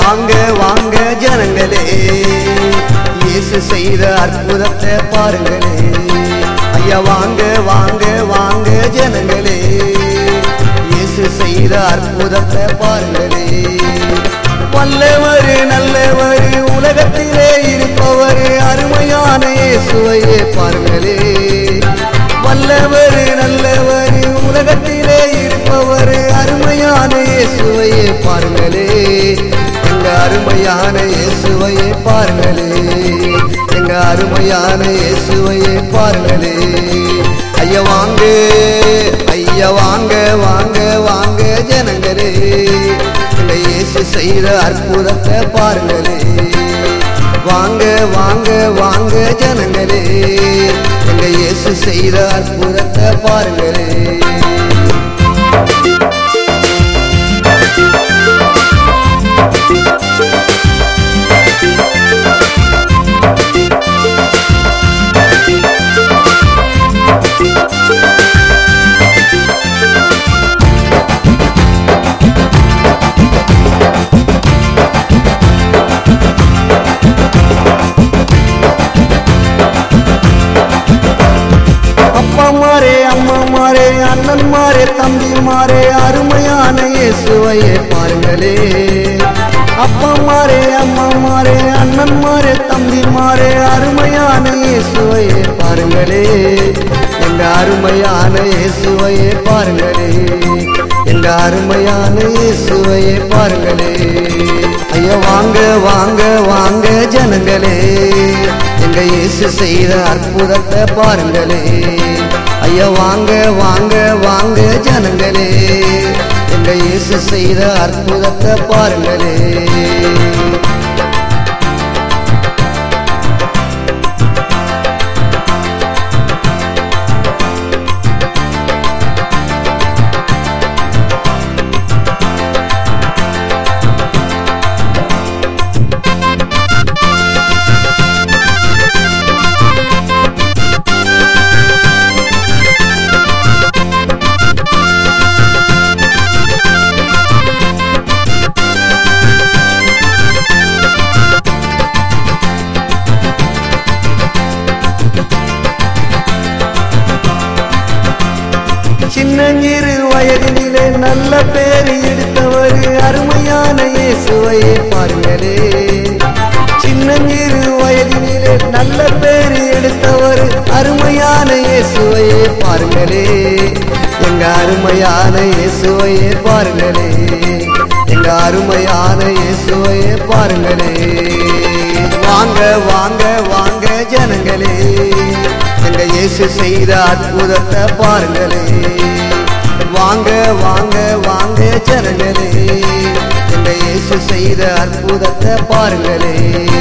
வாங்க வாங்க ஜனங்களே இயேசு செய்த அற்புதத்தை பாருங்களே ஐயா வாங்க வாங்க வாங்க ஜனங்களே இயேசு செய்த அற்புதத்தை பாருங்களே வல்லவர் நல்லவர் உலகத்திலே இருப்பவர் அருமையான இயேசுவையே பாருங்களே வல்லவர் நல்லவர் உலகத்திலே இருப்பவர் அருமையான இயேசுவையே பாருங்களே எங்க அருமையான இயேசுவையே பாருங்களே எங்க அருமையான இயேசுவையே பாருங்களே ஐயா வாங்க ஐயா வாங்க வாங்க வாங்க ஜனங்களே எங்க இயேசு செய்த அற்புதத்தை பாருங்களே வாங்க வாங்க வாங்க ஜனங்களே எங்க இயேசு செய்த அற்புதத்தை பாருங்களே அப்பா மாரே அம்மா மாரே அண்ணன் மாரே தம்பி மாரே அருமையான இயேசுவையே பாருங்களே அப்பா மாரே அம்மா மாரே அண்ணன் மாரே தம்பி மாரே அருமையான இயேசுவையே பாருங்களே எங்க அருமையான இயேசுவையே பாருங்களே எங்க அருமையான இயேசுவையே பாருங்களே ஐயா வாங்க வாங்க வாங்க ஜனங்களே எங்க இயேசு செய்த அற்புதத்தை பாருங்களே ஐயா வாங்க வாங்க வாங்க ஜனங்களே எங்க இயேசு செய்த அற்புதத்தை பாருங்களே சின்னஞ்சிறு வயதினிலே நல்ல பேர் எடுத்தவர் அருமையான இயேசுவையே பாருங்களே சின்னஞ்சிறு வயதினிலே நல்ல பேர் எடுத்தவர் அருமையான இயேசுவையே பாருங்களே எங்க அருமையான இயேசுவையே பாருங்களே எங்க அருமையான இயேசுவையே பாருங்களே வாங்க வாங்க வாங்க ஜனங்களே எங்க இயேசு செய்த அற்புதத்தை பாருங்களே வாங்க வாங்க வாங்க ஜனங்களே எங்க இயேசு செய்த அற்புதத்தை பாருங்களே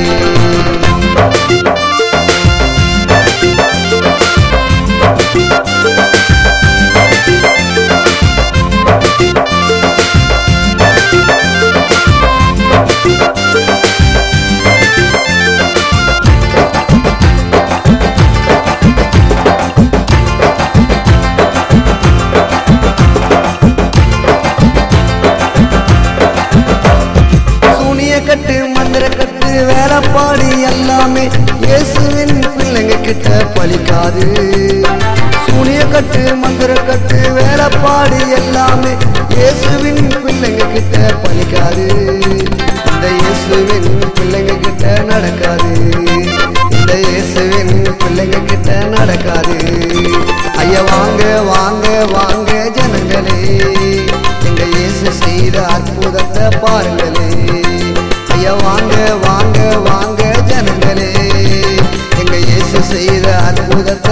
சூனிய கட்டு மந்திர கட்டு வேலைப்பாடு எல்லாமே இயேசுவின் பிள்ளைங்க கிட்ட பலிக்காது சூனிய கட்டு மந்திர கட்டு வேலைப்பாடு எல்லாமே இயேசுவின் பிள்ளைங்க கிட்ட பலிக்காது இந்த இயேசுவின் பிள்ளைங்க கிட்ட நடக்காது இந்த இயேசுவின் பிள்ளைங்க கிட்ட நடக்காது ஐயா வாங்க வாங்க வாங்க ஜனங்களே எங்க இயேசு செய்த அற்புதத்தை பாருங்களே ஐயா வாங்க வாங்க வாங்க ஜனங்களே எங்க இயேசு செய்த அற்புதத்தை